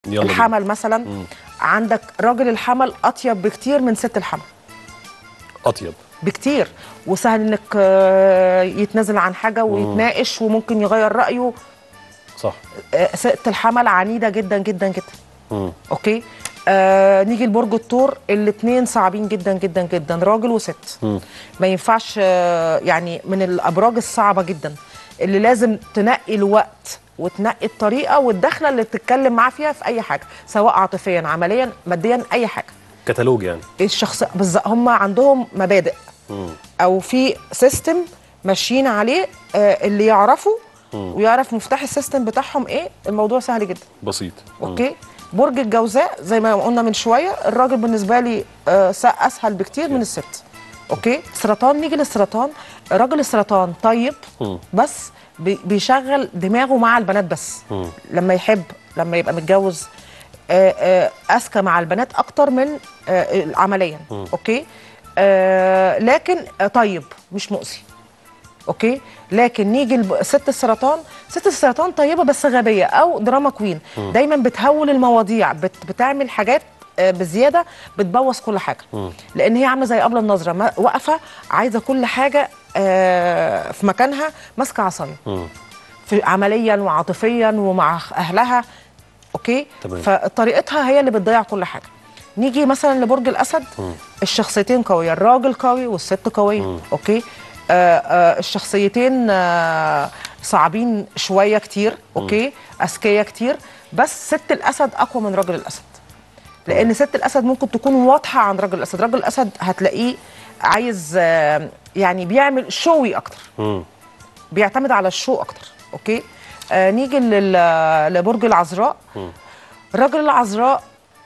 يلا بينا. الحمل مثلا مم. عندك راجل الحمل اطيب بكتير من ست الحمل اطيب بكتير وسهل انك آه، يتنازل عن حاجه ويتناقش وممكن يغير رايه صح آه، ست الحمل عنيده جدا جدا جدا مم. اوكي آه نيجي لبرج الثور الاثنين صعبين جدا جدا جدا راجل وست مم. ما ينفعش آه، يعني من الابراج الصعبه جدا اللي لازم تنقي الوقت وتنقي الطريقه والدخله اللي بتتكلم معاه فيها في اي حاجه سواء عاطفيا عمليا ماديا اي حاجه كتالوج يعني الشخص بالظبط هم عندهم مبادئ مم. او في سيستم ماشيين عليه آه، اللي يعرفه ويعرف مفتاح السيستم بتاعهم ايه الموضوع سهل جدا بسيط مم. اوكي برج الجوزاء زي ما قلنا من شويه الراجل بالنسبه لي آه، س- اسهل بكتير من الست اوكي سرطان نيجي للسرطان راجل السرطان طيب مم. بس بي- بيشغل دماغه مع البنات بس مم. لما يحب لما يبقى متجوز آه، آه، اذكى مع البنات اكتر من آه، عمليا اوكي آه، لكن آه، طيب مش مؤذي اوكي لكن نيجي لب- ست السرطان ست السرطان طيبه بس غبيه او دراما كوين دايما بتهول المواضيع بت بتعمل حاجات آه، بزياده بتبوظ كل حاجه لان هي عامله زي قبل النظره ما- واقفه عايزه كل حاجه آه، في مكانها ماسكه عصايه مم. في عمليا وعاطفيا ومع اهلها اوكي تمام. فطريقتها هي اللي بتضيع كل حاجه نيجي مثلا لبرج الاسد الشخصيتين قويه الراجل قوي والست قويه اوكي آه آه الشخصيتين آه صعبين شويه كتير اوكي اذكياء كتير بس ست الاسد اقوى من راجل الاسد لان ست الاسد ممكن تكون واضحه عن راجل الاسد راجل الاسد هتلاقيه عايز آه يعني بيعمل شوي اكتر مم. بيعتمد على الشو اكتر اوكي آه نيجي لل- لبرج العذراء الراجل العذراء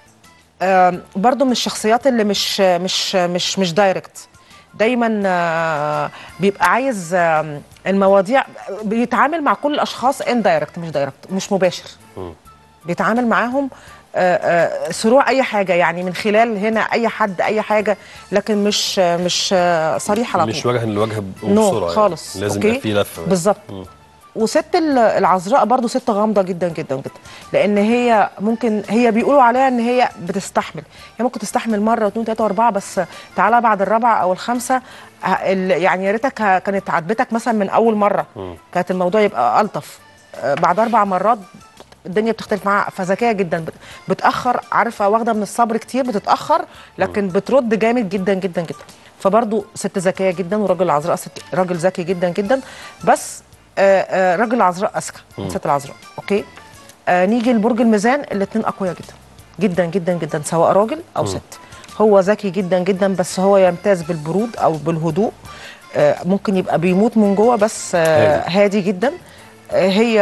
آه برضو من الشخصيات اللي مش مش مش مش دايركت دايما آه بيبقى عايز آه المواضيع بيتعامل مع كل الاشخاص ان دايركت مش دايركت مش مباشر بيتعامل معاهم آه، آه، سروع اي حاجه يعني من خلال هنا اي حد اي حاجه لكن مش آه، مش آه، صريح على طول مش وجها لوجه نو وبسرعه خالص يعني. لازم أوكي؟ يبقى في لفه بالظبط وست ال- العذراء برضو ست غامضه جدا جدا جدا لان هي ممكن هي بيقولوا عليها ان هي بتستحمل هي ممكن تستحمل مره واثنين وثلاثه واربعه بس تعالى بعد الرابعه او الخامسه ه- ال- يعني يا ريتك ه- كانت عاتبتك مثلا من اول مره كانت الموضوع يبقى الطف آه، بعد اربع مرات الدنيا بتختلف معاها فذكيه جدا بت- بتاخر عارفه واخده من الصبر كتير بتتاخر لكن بترد جامد جدا جدا جدا فبرضه ست ذكيه جدا وراجل العذراء ست راجل ذكي جدا جدا بس آه، آه، راجل العذراء اذكى من ست العذراء اوكي آه نيجي لبرج الميزان الاثنين اقوياء جدا جدا جدا جدا سواء راجل او ست هو ذكي جدا جدا بس هو يمتاز بالبرود او بالهدوء آه ممكن يبقى بيموت من جوه بس آه هادي. هادي جدا آه هي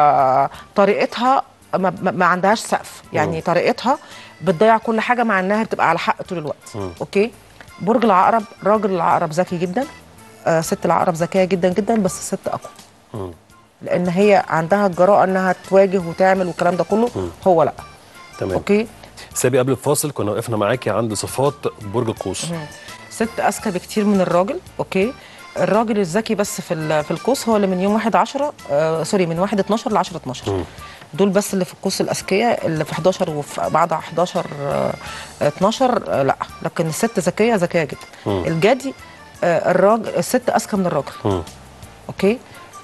طريقتها ما, ما ما عندهاش سقف يعني طريقتها بتضيع كل حاجه مع انها بتبقى على حق طول الوقت اوكي برج العقرب راجل العقرب ذكي جدا آه ست العقرب ذكيه جدا جدا بس الست اقوى مم. لان هي عندها الجراءه انها تواجه وتعمل والكلام ده كله هو لا تمام اوكي سابي قبل الفاصل كنا وقفنا معاكي عند صفات برج القوس ست اذكى بكتير من الراجل اوكي الراجل الذكي بس في ال- في القوس هو اللي من يوم 1 10 آه سوري من 1 12 ل 10 12 دول بس اللي في القوس الاذكياء اللي في 11 وفي بعد 11 آه 12 آه لا لكن الست ذكيه ذكيه جدا الجدي آه الراجل الست اذكى من الراجل مم. اوكي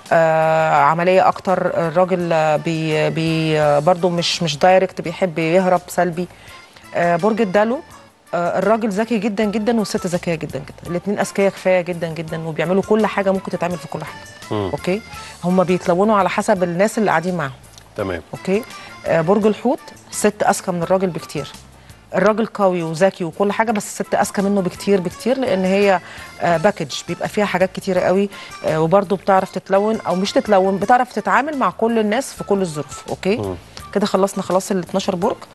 آه عمليه اكتر الراجل آه، بي بي آه، برضو مش مش دايركت بيحب يهرب سلبي آه برج الدلو آه الراجل ذكي جدا جدا والست ذكيه جدا جدا الاثنين اذكياء كفايه جدا جدا وبيعملوا كل حاجه ممكن تتعمل في كل حاجه مم. اوكي هم بيتلونوا على حسب الناس اللي قاعدين معاهم تمام اوكي آه برج الحوت ست اذكى من الراجل بكتير الراجل قوي وذكي وكل حاجه بس الست اذكى منه بكتير بكتير لان هي آه باكج بيبقى فيها حاجات كتيره قوي آه وبرده بتعرف تتلون او مش تتلون بتعرف تتعامل مع كل الناس في كل الظروف اوكي كده خلصنا خلاص ال 12 برج